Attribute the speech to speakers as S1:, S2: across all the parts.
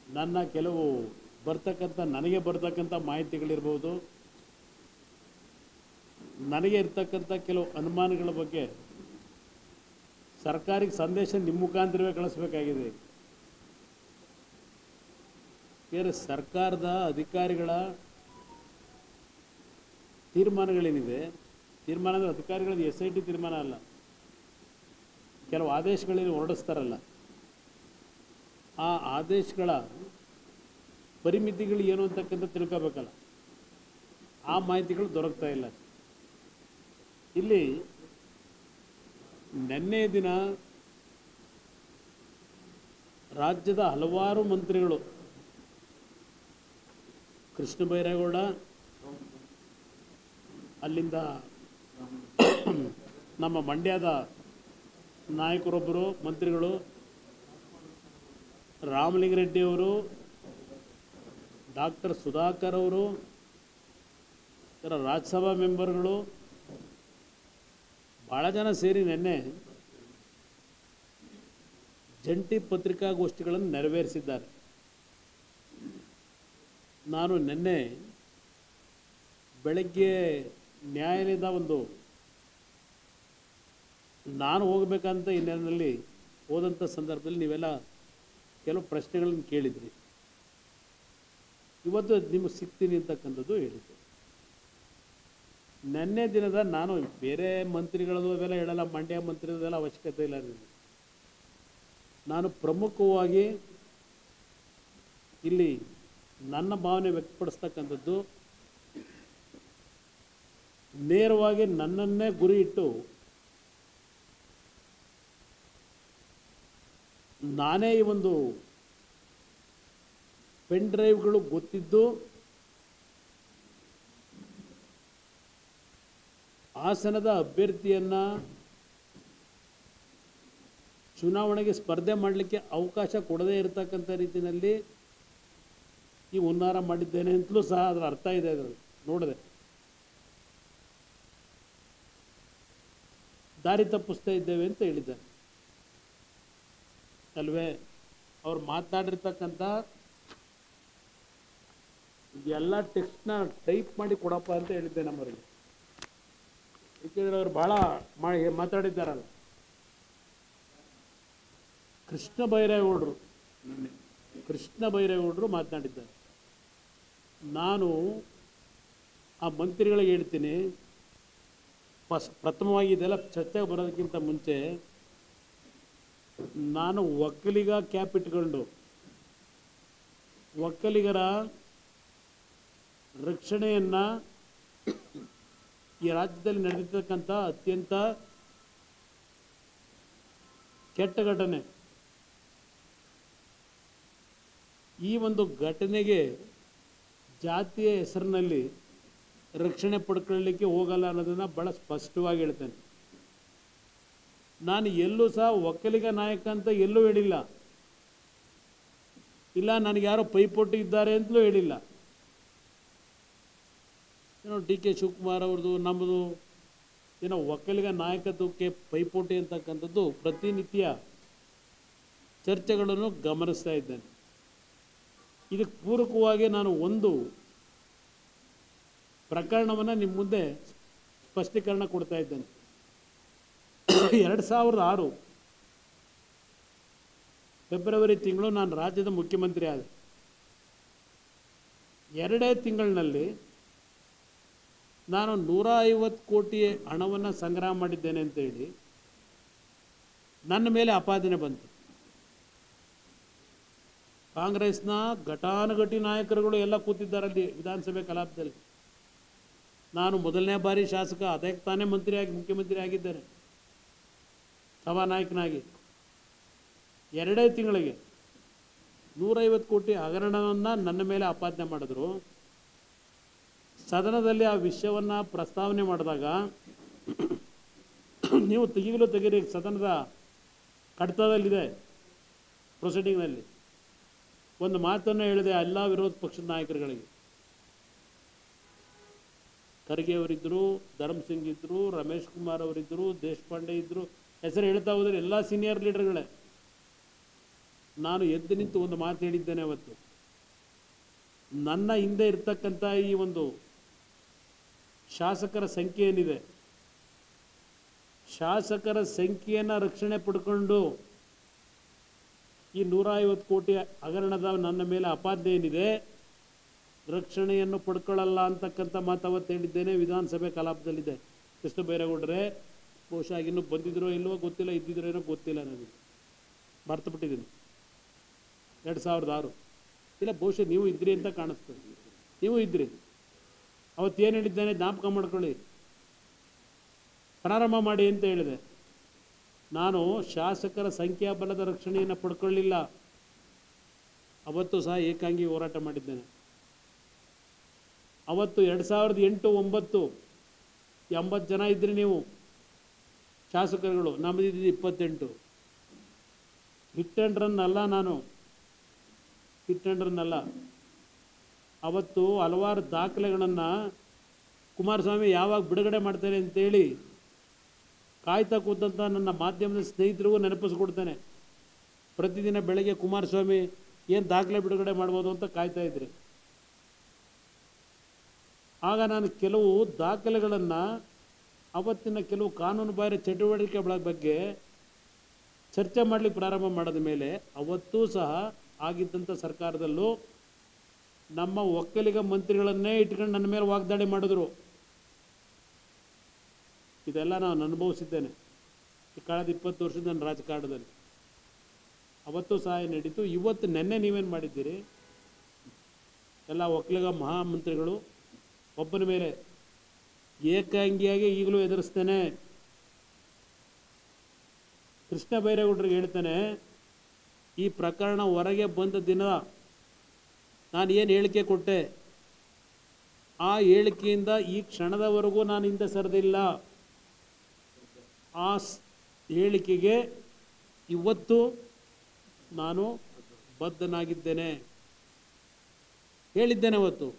S1: ನನ್ನ ಕೆಲವು ಬರ್ತಕ್ಕಂಥ ನನಗೆ ಬರ್ತಕ್ಕಂಥ ಮಾಹಿತಿಗಳಿರ್ಬೋದು ನನಗೆ ಇರ್ತಕ್ಕಂಥ ಕೆಲವು ಅನುಮಾನಗಳ ಬಗ್ಗೆ ಸರ್ಕಾರಿಗೆ ಸಂದೇಶ ನಿಮ್ಮ ಮುಖಾಂತರವೇ ಕಳಿಸ್ಬೇಕಾಗಿದೆ ಬೇರೆ ಸರ್ಕಾರದ ಅಧಿಕಾರಿಗಳ ತೀರ್ಮಾನಗಳೇನಿದೆ ತೀರ್ಮಾನ ಅಂದರೆ ಅಧಿಕಾರಿಗಳದ್ದು ಎಸ್ ಐ ಟಿ ತೀರ್ಮಾನ ಅಲ್ಲ ಕೆಲವು ಆದೇಶಗಳನ್ನು ಹೊರಡಿಸ್ತಾರಲ್ಲ ಆ ಆದೇಶಗಳ ಪರಿಮಿತಿಗಳು ಏನು ಅಂತಕ್ಕಂಥ ತಿಳ್ಕೋಬೇಕಲ್ಲ ಆ ಮಾಹಿತಿಗಳು ದೊರಕ್ತಾ ಇಲ್ಲ ಇಲ್ಲಿ ನಿನ್ನೆ ದಿನ ರಾಜ್ಯದ ಹಲವಾರು ಮಂತ್ರಿಗಳು ಕೃಷ್ಣ ಬೈರೇಗೌಡ ಅಲ್ಲಿಂದ ನಮ್ಮ ಮಂಡ್ಯದ ನಾಯಕರೊಬ್ಬರು ಮಂತ್ರಿಗಳು ರಾಮಲಿಂಗರೆಡ್ಡಿ ಅವರು ಡಾಕ್ಟರ್ ಸುಧಾಕರ್ ಅವರು ಇತರ ರಾಜ್ಯಸಭಾ ಮೆಂಬರ್ಗಳು ಭಾಳ ಜನ ಸೇರಿ ನಿನ್ನೆ ಜಂಟಿ ಪತ್ರಿಕಾಗೋಷ್ಠಿಗಳನ್ನು ನೆರವೇರಿಸಿದ್ದಾರೆ ನಾನು ನಿನ್ನೆ ಬೆಳಗ್ಗೆ ನ್ಯಾಯಾಲಯದ ಒಂದು ನಾನು ಹೋಗ್ಬೇಕಂತ ಹಿನ್ನೆಲೆಯಲ್ಲಿ ಹೋದಂಥ ಸಂದರ್ಭದಲ್ಲಿ ನೀವೆಲ್ಲ ಕೆಲವು ಪ್ರಶ್ನೆಗಳನ್ನು ಕೇಳಿದ್ರಿ ಇವತ್ತು ನಿಮಗೆ ಸಿಗ್ತೀನಿ ಅಂತಕ್ಕಂಥದ್ದು ಹೇಳಿದ್ದೆ ನಿನ್ನೆ ದಿನದ ನಾನು ಬೇರೆ ಮಂತ್ರಿಗಳದು ಅವೆಲ್ಲ ಹೇಳಲ್ಲ ಮಂಡ್ಯ ಮಂತ್ರಿದೆಲ್ಲ ಅವಶ್ಯಕತೆ ಇಲ್ಲ ನನಗೆ ನಾನು ಪ್ರಮುಖವಾಗಿ ಇಲ್ಲಿ ನನ್ನ ಭಾವನೆ ವ್ಯಕ್ತಪಡಿಸ್ತಕ್ಕಂಥದ್ದು ನೇರವಾಗಿ ನನ್ನನ್ನೇ ಗುರಿ ಇಟ್ಟು ನಾನೇ ಈ ಒಂದು ಪೆನ್ ಡ್ರೈವ್ಗಳು ಗೊತ್ತಿದ್ದು ಹಾಸನದ ಅಭ್ಯರ್ಥಿಯನ್ನು ಚುನಾವಣೆಗೆ ಸ್ಪರ್ಧೆ ಮಾಡಲಿಕ್ಕೆ ಅವಕಾಶ ಕೊಡದೇ ಇರತಕ್ಕಂಥ ರೀತಿಯಲ್ಲಿ ಈ ಹುನ್ನಾರ ಮಾಡಿದ್ದೇನೆ ಅಂತಲೂ ಸಹ ಅದರ ಅರ್ಥ ಇದೆ ಅದರಲ್ಲಿ ನೋಡಿದೆ ದಾರಿ ತಪ್ಪಿಸ್ತಾ ಇದ್ದೇವೆ ಅಂತ ಹೇಳಿದ್ದಾರೆ ಅಲ್ವೇ ಅವ್ರು ಮಾತನಾಡಿರ್ತಕ್ಕಂಥ ಎಲ್ಲ ಟೆಕ್ಸ್ಟ್ನ ಟೈಪ್ ಮಾಡಿ ಕೊಡಪ್ಪ ಅಂತ ಹೇಳಿದ್ದೆ ನಮ್ಮವರಿಗೆ ಏಕೆಂದರೆ ಅವ್ರು ಭಾಳ ಮಾಡಿ ಮಾತಾಡಿದ್ದಾರಲ್ಲ ಕೃಷ್ಣ ಬೈರೇಗೌಡರು ಕೃಷ್ಣ ಬೈರೇಗೌಡರು ಮಾತನಾಡಿದ್ದಾರೆ ನಾನು ಆ ಮಂತ್ರಿಗಳಿಗೆ ಹೇಳ್ತೀನಿ ಫಸ್ಟ್ ಪ್ರಥಮವಾಗಿ ಇದೆಲ್ಲ ಚರ್ಚೆಗೆ ಬರೋದಕ್ಕಿಂತ ಮುಂಚೆ ನಾನು ಒಕ್ಕಲಿಗ ಕ್ಯಾಪ್ ಇಟ್ಕೊಂಡು ಒಕ್ಕಲಿಗರ ರಕ್ಷಣೆಯನ್ನು ಈ ರಾಜ್ಯದಲ್ಲಿ ನಡೆದಿರ್ತಕ್ಕಂಥ ಅತ್ಯಂತ ಕೆಟ್ಟ ಘಟನೆ ಈ ಒಂದು ಘಟನೆಗೆ ಜಾತಿಯ ಹೆಸರಿನಲ್ಲಿ ರಕ್ಷಣೆ ಪಡ್ಕೊಳ್ಳಿಕ್ಕೆ ಹೋಗಲ್ಲ ಅನ್ನೋದನ್ನು ಭಾಳ ಸ್ಪಷ್ಟವಾಗಿ ಹೇಳ್ತೇನೆ ನಾನು ಎಲ್ಲೂ ಸಹ ಒಕ್ಕಲಿಗ ನಾಯಕ ಅಂತ ಎಲ್ಲೂ ಹೇಳಿಲ್ಲ ಇಲ್ಲ ನನಗೆ ಯಾರೋ ಪೈಪೋಟಿ ಇದ್ದಾರೆ ಅಂತಲೂ ಹೇಳಿಲ್ಲ ಏನೋ ಡಿ ಕೆ ಶಿವಕುಮಾರ್ ಅವ್ರದ್ದು ನಮ್ಮದು ಏನೋ ಒಕ್ಕಲಿಗ ನಾಯಕತ್ವಕ್ಕೆ ಪೈಪೋಟಿ ಅಂತಕ್ಕಂಥದ್ದು ಪ್ರತಿನಿತ್ಯ ಚರ್ಚೆಗಳನ್ನು ಗಮನಿಸ್ತಾ ಇದ್ದೇನೆ ಇದಕ್ಕೆ ಪೂರಕವಾಗಿ ನಾನು ಒಂದು ಪ್ರಕರಣವನ್ನು ನಿಮ್ಮ ಮುಂದೆ ಸ್ಪಷ್ಟೀಕರಣ ಕೊಡ್ತಾ ಇದ್ದೇನೆ ಎರಡು ಸಾವಿರದ ಆರು ಫೆಬ್ರವರಿ ತಿಂಗಳು ನಾನು ರಾಜ್ಯದ ಮುಖ್ಯಮಂತ್ರಿ ಆದೆ ಎರಡೇ ತಿಂಗಳಿನಲ್ಲಿ ನಾನು ನೂರ ಐವತ್ತು ಕೋಟಿ ಹಣವನ್ನು ಸಂಗ್ರಹ ಮಾಡಿದ್ದೇನೆ ಅಂತ ಹೇಳಿ ನನ್ನ ಮೇಲೆ ಆಪಾದನೆ ಬಂತು ಕಾಂಗ್ರೆಸ್ನ ಘಟಾನುಘಟಿ ನಾಯಕರುಗಳು ಎಲ್ಲ ಕೂತಿದ್ದಾರಲ್ಲಿ ವಿಧಾನಸಭೆ ಕಲಾಪದಲ್ಲಿ ನಾನು ಮೊದಲನೇ ಬಾರಿ ಶಾಸಕ ಅದಕ್ಕೆ ತಾನೇ ಮಂತ್ರಿಯಾಗಿ ಮುಖ್ಯಮಂತ್ರಿ ಆಗಿದ್ದೇನೆ ಸಭಾನಾಯಕನಾಗಿ ಎರಡೇ ತಿಂಗಳಿಗೆ ನೂರೈವತ್ತು ಕೋಟಿ ಹಗರಣವನ್ನು ನನ್ನ ಮೇಲೆ ಆಪಾದನೆ ಮಾಡಿದ್ರು ಸದನದಲ್ಲಿ ಆ ವಿಷಯವನ್ನು ಪ್ರಸ್ತಾವನೆ ಮಾಡಿದಾಗ ನೀವು ತೆಗಿಗಲು ತೆಗೀರಿ ಸದನದ ಕಡತದಲ್ಲಿದೆ ಪ್ರೊಸೀಡಿಂಗ್ನಲ್ಲಿ ಒಂದು ಮಾತನ್ನು ಹೇಳಿದೆ ಎಲ್ಲ ವಿರೋಧ ಪಕ್ಷದ ನಾಯಕರುಗಳಿಗೆ ಖರ್ಗೆ ಅವರಿದ್ದರು ಧರ್ಮ್ ಸಿಂಗ್ ಇದ್ದರು ರಮೇಶ್ ಕುಮಾರ್ ಅವರಿದ್ದರು ದೇಶಪಾಂಡೆ ಇದ್ದರು ಹೆಸರು ಹೇಳ್ತಾ ಹೋದ್ರೆ ಎಲ್ಲ ಸೀನಿಯರ್ ಲೀಡರ್ಗಳೇ ನಾನು ಎದ್ದು ನಿಂತು ಒಂದು ಮಾತು ಹೇಳಿದ್ದೇನೆ ಅವತ್ತು ನನ್ನ ಹಿಂದೆ ಇರ್ತಕ್ಕಂಥ ಈ ಒಂದು ಶಾಸಕರ ಸಂಖ್ಯೆ ಏನಿದೆ ಶಾಸಕರ ಸಂಖ್ಯೆಯನ್ನು ರಕ್ಷಣೆ ಪಡ್ಕೊಂಡು ಈ ನೂರ ಐವತ್ತು ಕೋಟಿ ಹಗರಣದ ನನ್ನ ಮೇಲೆ ಅಪಾದ್ಯ ಏನಿದೆ ರಕ್ಷಣೆಯನ್ನು ಪಡ್ಕೊಳ್ಳಲ್ಲ ಅಂತಕ್ಕಂಥ ಮಾತು ಅವತ್ತು ಹೇಳಿದ್ದೇನೆ ವಿಧಾನಸಭೆ ಕಲಾಪದಲ್ಲಿದೆ ಕೃಷ್ಣ ಬೈರೇಗೌಡರೇ ಬಹುಶಃ ಇನ್ನೂ ಬಂದಿದ್ರೋ ಇಲ್ವೋ ಗೊತ್ತಿಲ್ಲ ಇದ್ದಿದ್ರೋ ಏನೋ ಗೊತ್ತಿಲ್ಲ ನನಗೆ ಮರ್ತು ಬಿಟ್ಟಿದ್ದೀನಿ ಎರಡು ಸಾವಿರದ ಆರು ಇಲ್ಲ ಬಹುಶಃ ನೀವು ಇದ್ರಿ ಅಂತ ಕಾಣಿಸ್ತದೆ ನೀವು ಇದ್ರಿ ಅವತ್ತು ಏನು ಹೇಳಿದ್ದೇನೆ ಜ್ಞಾಪಕ ಮಾಡ್ಕೊಳ್ಳಿ ಪ್ರಾರಂಭ ಮಾಡಿ ಅಂತ ಹೇಳಿದೆ ನಾನು ಶಾಸಕರ ಸಂಖ್ಯಾಬಲದ ರಕ್ಷಣೆಯನ್ನು ಪಡ್ಕೊಳ್ಳಿಲ್ಲ ಅವತ್ತು ಸಹ ಏಕಾಂಗಿ ಹೋರಾಟ ಮಾಡಿದ್ದೇನೆ ಅವತ್ತು ಎರಡು ಸಾವಿರದ ಎಂಟು ಒಂಬತ್ತು ಎಂಬತ್ತು ಜನ ಇದ್ರಿ ನೀವು ಶಾಸಕರುಗಳು ನಮ್ಮದಿದ್ದು ಇಪ್ಪತ್ತೆಂಟು ಹಿಟ್ ಆ್ಯಂಡ್ ರನ್ ಅಲ್ಲ ನಾನು ಹಿಟ್ ಆ್ಯಂಡ್ ರನ್ ಅಲ್ಲ ಅವತ್ತು ಹಲವಾರು ದಾಖಲೆಗಳನ್ನು ಕುಮಾರಸ್ವಾಮಿ ಯಾವಾಗ ಬಿಡುಗಡೆ ಮಾಡ್ತಾರೆ ಅಂತೇಳಿ ಕಾಯ್ತಾ ಕೂತಂಥ ನನ್ನ ಮಾಧ್ಯಮದ ಸ್ನೇಹಿತರಿಗೂ ನೆನಪಿಸ್ಕೊಡ್ತೇನೆ ಪ್ರತಿದಿನ ಬೆಳಗ್ಗೆ ಕುಮಾರಸ್ವಾಮಿ ಏನು ದಾಖಲೆ ಬಿಡುಗಡೆ ಮಾಡ್ಬೋದು ಅಂತ ಕಾಯ್ತಾ ಇದ್ರಿ ಆಗ ನಾನು ಕೆಲವು ದಾಖಲೆಗಳನ್ನು ಅವತ್ತಿನ ಕೆಲವು ಕಾನೂನು ಬಾಹಿರ ಚಟುವಟಿಕೆಗಳ ಬಗ್ಗೆ ಚರ್ಚೆ ಮಾಡಲಿಕ್ಕೆ ಪ್ರಾರಂಭ ಮಾಡಿದ ಮೇಲೆ ಅವತ್ತೂ ಸಹ ಆಗಿದ್ದಂಥ ಸರ್ಕಾರದಲ್ಲೂ ನಮ್ಮ ಒಕ್ಕಲಿಗ ಮಂತ್ರಿಗಳನ್ನೇ ಇಟ್ಕೊಂಡು ನನ್ನ ಮೇಲೆ ವಾಗ್ದಾಳಿ ಮಾಡಿದ್ರು ಇದೆಲ್ಲ ನಾನು ಅನುಭವಿಸಿದ್ದೇನೆ ಈ ಕಳೆದ ಇಪ್ಪತ್ತು ವರ್ಷದ ನನ್ನ ರಾಜಕಾರಣದಲ್ಲಿ ಅವತ್ತು ಸಹ ನಡೀತು ಇವತ್ತು ನೆನ್ನೆ ನೀವೇನು ಮಾಡಿದ್ದೀರಿ ಎಲ್ಲ ಒಕ್ಕಲಿಗ ಮಹಾಮಂತ್ರಿಗಳು ಒಬ್ಬನ ಮೇಲೆ ಏಕಾಂಗಿಯಾಗಿ ಈಗಲೂ ಎದುರಿಸ್ತೇನೆ ಕೃಷ್ಣ ಬೈರೇಗೌಡರಿಗೆ ಹೇಳ್ತಾನೆ ಈ ಪ್ರಕರಣ ಹೊರಗೆ ಬಂದ ದಿನ ನಾನು ಏನು ಹೇಳಿಕೆ ಕೊಟ್ಟೆ ಆ ಹೇಳಿಕೆಯಿಂದ ಈ ಕ್ಷಣದವರೆಗೂ ನಾನು ಹಿಂದೆ ಸರಿದಿಲ್ಲ ಆ ಸ್- ಹೇಳಿಕೆಗೆ ಇವತ್ತು ನಾನು ಬದ್ಧನಾಗಿದ್ದೇನೆ ಹೇಳಿದ್ದೇನೆ ಅವತ್ತು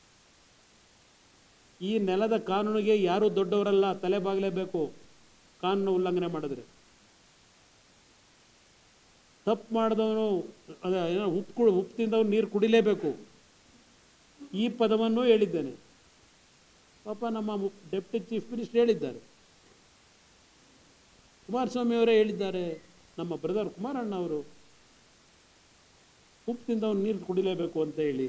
S1: ಈ ನೆಲದ ಕಾನೂನಿಗೆ ಯಾರೂ ದೊಡ್ಡವರಲ್ಲ ತಲೆ ಬಾಗಲೇಬೇಕು ಕಾನೂನು ಉಲ್ಲಂಘನೆ ಮಾಡಿದ್ರೆ ತಪ್ಪು ಮಾಡಿದವನು ಅದ ಏನೋ ಉಪ್ಪು ಕು ಉಪ್ಪು ತಿಂದವನು ನೀರು ಕುಡಿಲೇಬೇಕು ಈ ಪದವನ್ನು ಹೇಳಿದ್ದೇನೆ ಪಾಪ ನಮ್ಮ ಡೆಪ್ಟಿ ಚೀಫ್ ಮಿನಿಸ್ಟರ್ ಹೇಳಿದ್ದಾರೆ ಕುಮಾರಸ್ವಾಮಿ ಅವರೇ ಹೇಳಿದ್ದಾರೆ ನಮ್ಮ ಬ್ರದರ್ ಕುಮಾರಣ್ಣ ಅವರು ಉಪ್ಪು ತಿಂದವನು ನೀರು ಕುಡಿಲೇಬೇಕು ಅಂತ ಹೇಳಿ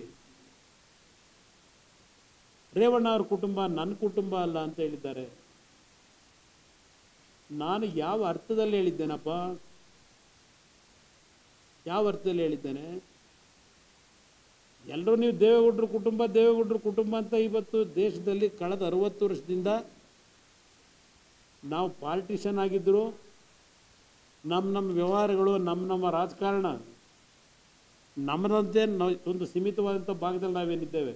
S1: ರೇವಣ್ಣ ಅವ್ರ ಕುಟುಂಬ ನನ್ನ ಕುಟುಂಬ ಅಲ್ಲ ಅಂತ ಹೇಳಿದ್ದಾರೆ ನಾನು ಯಾವ ಅರ್ಥದಲ್ಲಿ ಹೇಳಿದ್ದೇನಪ್ಪ ಯಾವ ಅರ್ಥದಲ್ಲಿ ಹೇಳಿದ್ದೇನೆ ಎಲ್ಲರೂ ನೀವು ದೇವೇಗೌಡರ ಕುಟುಂಬ ದೇವೇಗೌಡರ ಕುಟುಂಬ ಅಂತ ಇವತ್ತು ದೇಶದಲ್ಲಿ ಕಳೆದ ಅರವತ್ತು ವರ್ಷದಿಂದ ನಾವು ಪಾಲಿಟಿಷನ್ ಆಗಿದ್ದರು ನಮ್ಮ ನಮ್ಮ ವ್ಯವಹಾರಗಳು ನಮ್ಮ ನಮ್ಮ ರಾಜಕಾರಣ ನಮ್ಮದಂತೆ ನಾವು ಒಂದು ಸೀಮಿತವಾದಂಥ ಭಾಗದಲ್ಲಿ ನಾವೇನಿದ್ದೇವೆ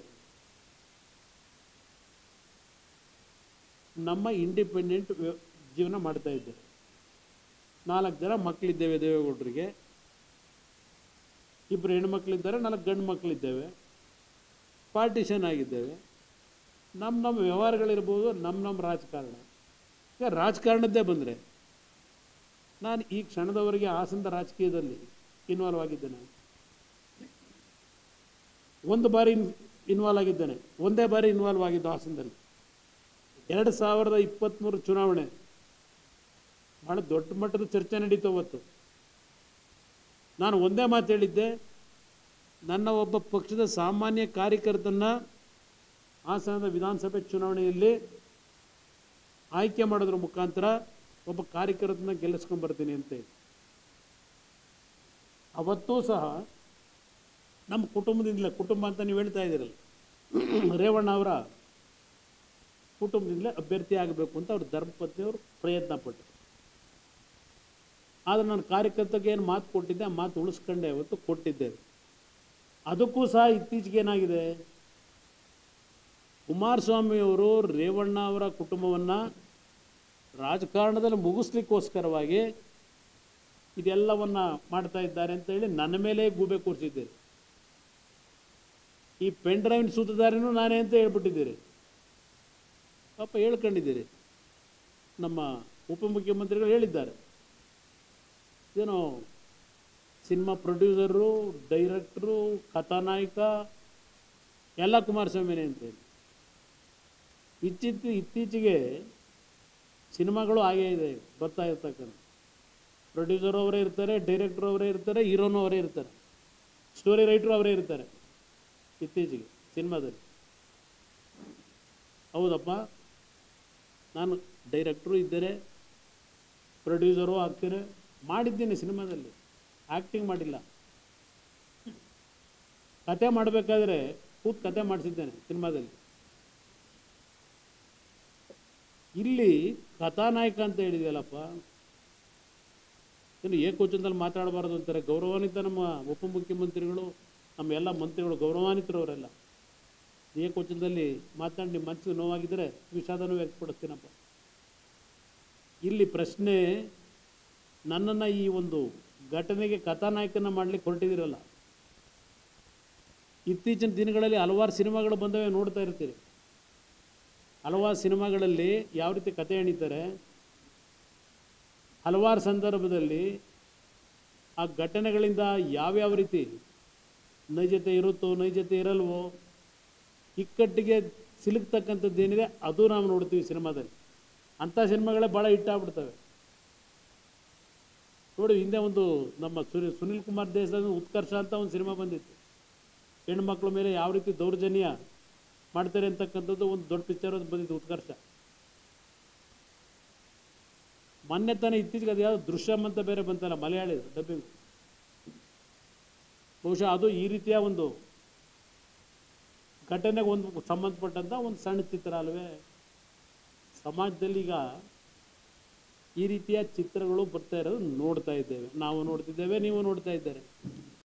S1: ನಮ್ಮ ಇಂಡಿಪೆಂಡೆಂಟ್ ಜೀವನ ಮಾಡ್ತಾ ಇದ್ದೇವೆ ನಾಲ್ಕು ಜನ ಮಕ್ಕಳಿದ್ದೇವೆ ದೇವೇಗೌಡರಿಗೆ ಇಬ್ಬರು ಹೆಣ್ಮಕ್ಳಿದ್ದಾರೆ ನಾಲ್ಕು ಗಂಡು ಮಕ್ಕಳಿದ್ದೇವೆ ಪಾರ್ಟಿಷನ್ ಆಗಿದ್ದೇವೆ ನಮ್ಮ ನಮ್ಮ ವ್ಯವಹಾರಗಳಿರ್ಬೋದು ನಮ್ಮ ನಮ್ಮ ರಾಜಕಾರಣ ಈಗ ರಾಜಕಾರಣದ್ದೇ ಬಂದರೆ ನಾನು ಈ ಕ್ಷಣದವರೆಗೆ ಹಾಸನದ ರಾಜಕೀಯದಲ್ಲಿ ಇನ್ವಾಲ್ವ್ ಆಗಿದ್ದೇನೆ ಒಂದು ಬಾರಿ ಇನ್ವಾಲ್ವ್ ಆಗಿದ್ದೇನೆ ಒಂದೇ ಬಾರಿ ಇನ್ವಾಲ್ವ್ ಆಗಿದ್ದು ಹಾಸನದಲ್ಲಿ ಎರಡು ಸಾವಿರದ ಇಪ್ಪತ್ತ್ಮೂರು ಚುನಾವಣೆ ಭಾಳ ದೊಡ್ಡ ಮಟ್ಟದ ಚರ್ಚೆ ನಡೀತು ಅವತ್ತು ನಾನು ಒಂದೇ ಮಾತು ಹೇಳಿದ್ದೆ ನನ್ನ ಒಬ್ಬ ಪಕ್ಷದ ಸಾಮಾನ್ಯ ಕಾರ್ಯಕರ್ತನ ಹಾಸನದ ವಿಧಾನಸಭೆ ಚುನಾವಣೆಯಲ್ಲಿ ಆಯ್ಕೆ ಮಾಡೋದ್ರ ಮುಖಾಂತರ ಒಬ್ಬ ಕಾರ್ಯಕರ್ತನ ಗೆಲ್ಲಿಸ್ಕೊಂಡ್ ಬರ್ತೀನಿ ಅಂತ ಹೇಳಿ ಅವತ್ತೂ ಸಹ ನಮ್ಮ ಕುಟುಂಬದಿಂದಲೇ ಕುಟುಂಬ ಅಂತ ನೀವು ಹೇಳ್ತಾ ಇದ್ದೀರಲ್ಲ ರೇವಣ್ಣ ಅವರ ಕುಟುಂಬದಿಂದಲೇ ಅಭ್ಯರ್ಥಿ ಆಗಬೇಕು ಅಂತ ಅವ್ರ ಧರ್ಮಪತ್ನಿಯವರು ಪ್ರಯತ್ನ ಪಟ್ಟರು ಆದರೆ ನಾನು ಕಾರ್ಯಕರ್ತರಿಗೆ ಏನು ಮಾತು ಕೊಟ್ಟಿದ್ದೆ ಆ ಮಾತು ಉಳಿಸ್ಕೊಂಡೆ ಅವತ್ತು ಕೊಟ್ಟಿದ್ದೇವೆ ಅದಕ್ಕೂ ಸಹ ಇತ್ತೀಚೆಗೆ ಏನಾಗಿದೆ ಕುಮಾರಸ್ವಾಮಿಯವರು ರೇವಣ್ಣ ಅವರ ಕುಟುಂಬವನ್ನು ರಾಜಕಾರಣದಲ್ಲಿ ಮುಗಿಸ್ಲಿಕ್ಕೋಸ್ಕರವಾಗಿ ಇದೆಲ್ಲವನ್ನು ಮಾಡ್ತಾ ಇದ್ದಾರೆ ಅಂತ ಹೇಳಿ ನನ್ನ ಮೇಲೆ ಗೂಬೆ ಕೂರಿಸಿದ್ದೀರಿ ಈ ಪೆನ್ ಡ್ರೈವಿನ ಸೂತ್ರಧಾರಿನೂ ನಾನೇ ಅಂತ ಹೇಳ್ಬಿಟ್ಟಿದ್ದೀರಿ ಪಾಪ ಹೇಳ್ಕೊಂಡಿದ್ದೀರಿ ನಮ್ಮ ಉಪಮುಖ್ಯಮಂತ್ರಿಗಳು ಹೇಳಿದ್ದಾರೆ ಏನೋ ಸಿನಿಮಾ ಪ್ರೊಡ್ಯೂಸರು ಡೈರೆಕ್ಟ್ರು ಕಥಾನಾಯಕ ಎಲ್ಲ ಕುಮಾರಸ್ವಾಮಿನೇ ಅಂತೇಳಿ ಇಚ್ಚಿತ್ ಇತ್ತೀಚೆಗೆ ಸಿನಿಮಾಗಳು ಹಾಗೇ ಇದೆ ಬರ್ತಾ ಇರ್ತಕ್ಕಂಥ ಪ್ರೊಡ್ಯೂಸರ್ ಅವರೇ ಇರ್ತಾರೆ ಡೈರೆಕ್ಟ್ರ್ ಅವರೇ ಇರ್ತಾರೆ ಹೀರೋನು ಅವರೇ ಇರ್ತಾರೆ ಸ್ಟೋರಿ ರೈಟ್ರು ಅವರೇ ಇರ್ತಾರೆ ಇತ್ತೀಚೆಗೆ ಸಿನಿಮಾದಲ್ಲಿ ಹೌದಪ್ಪ ನಾನು ಡೈರೆಕ್ಟ್ರು ಇದ್ದರೆ ಪ್ರೊಡ್ಯೂಸರು ಆಗ್ತೇನೆ ಮಾಡಿದ್ದೀನಿ ಸಿನಿಮಾದಲ್ಲಿ ಆ್ಯಕ್ಟಿಂಗ್ ಮಾಡಿಲ್ಲ ಕತೆ ಮಾಡಬೇಕಾದ್ರೆ ಕೂತ್ ಕತೆ ಮಾಡಿಸಿದ್ದೇನೆ ಸಿನಿಮಾದಲ್ಲಿ ಇಲ್ಲಿ ಕಥಾನಾಯಕ ಅಂತ ಹೇಳಿದೆಯಲ್ಲಪ್ಪ ಇನ್ನು ಏಕವಚನದಲ್ಲಿ ಮಾತಾಡಬಾರ್ದು ಅಂತಾರೆ ಗೌರವಾನ್ವಿತ ನಮ್ಮ ಉಪಮುಖ್ಯಮಂತ್ರಿಗಳು ನಮ್ಮ ಎಲ್ಲ ಮಂತ್ರಿಗಳು ಗೌರವಾನ್ವಿತರು ಅವರೆಲ್ಲ ಏಕವಚನದಲ್ಲಿ ಮಾತಾಡಿ ನಿಮ್ಮ ಮನಸ್ಸಿಗೆ ನೋವಾಗಿದ್ದರೆ ವಿಷಾದನೂ ವ್ಯಕ್ತಪಡಿಸ್ತೀನಪ್ಪ ಇಲ್ಲಿ ಪ್ರಶ್ನೆ ನನ್ನನ್ನು ಈ ಒಂದು ಘಟನೆಗೆ ಕಥಾನಾಯಕನ ಮಾಡ್ಲಿಕ್ಕೆ ಹೊರಟಿದ್ದೀರಲ್ಲ ಇತ್ತೀಚಿನ ದಿನಗಳಲ್ಲಿ ಹಲವಾರು ಸಿನಿಮಾಗಳು ಬಂದವೆ ನೋಡ್ತಾ ಇರ್ತೀರಿ ಹಲವಾರು ಸಿನಿಮಾಗಳಲ್ಲಿ ಯಾವ ರೀತಿ ಕತೆ ಎಣಿತಾರೆ ಹಲವಾರು ಸಂದರ್ಭದಲ್ಲಿ ಆ ಘಟನೆಗಳಿಂದ ಯಾವ್ಯಾವ ರೀತಿ ನೈಜತೆ ಇರುತ್ತೋ ನೈಜತೆ ಇರಲ್ವೋ ಇಕ್ಕಟ್ಟಿಗೆ ಸಿಲುಕ್ತಕ್ಕಂಥದ್ದು ಏನಿದೆ ಅದು ನಾವು ನೋಡ್ತೀವಿ ಸಿನಿಮಾದಲ್ಲಿ ಅಂಥ ಸಿನಿಮಾಗಳೇ ಭಾಳ ಹಿಟ್ಟಾಗ್ಬಿಡ್ತವೆ ನೋಡಿ ಹಿಂದೆ ಒಂದು ನಮ್ಮ ಸುನಿ ಸುನಿಲ್ ಕುಮಾರ್ ದೇಸಾಯಿ ಉತ್ಕರ್ಷ ಅಂತ ಒಂದು ಸಿನಿಮಾ ಬಂದಿತ್ತು ಹೆಣ್ಮಕ್ಳ ಮೇಲೆ ಯಾವ ರೀತಿ ದೌರ್ಜನ್ಯ ಮಾಡ್ತಾರೆ ಅಂತಕ್ಕಂಥದ್ದು ಒಂದು ದೊಡ್ಡ ಪಿಕ್ಚರ್ ಅದು ಬಂದಿತ್ತು ಉತ್ಕರ್ಷ ಮೊನ್ನೆ ತಾನೇ ಇತ್ತೀಚೆಗೆ ಅದು ಯಾವುದು ದೃಶ್ಯಂ ಅಂತ ಬೇರೆ ಬಂತಲ್ಲ ಮಲಯಾಳಿ ಡಬ್ಬಿಂಗ್ ಬಹುಶಃ ಅದು ಈ ರೀತಿಯ ಒಂದು ಘಟನೆಗೆ ಒಂದು ಸಂಬಂಧಪಟ್ಟಂಥ ಒಂದು ಸಣ್ಣ ಚಿತ್ರ ಅಲ್ವೇ ಸಮಾಜದಲ್ಲಿ ಈಗ ಈ ರೀತಿಯ ಚಿತ್ರಗಳು ಬರ್ತಾ ಇರೋದು ನೋಡ್ತಾ ಇದ್ದೇವೆ ನಾವು ನೋಡ್ತಿದ್ದೇವೆ ನೀವು ನೋಡ್ತಾ ಇದ್ದಾರೆ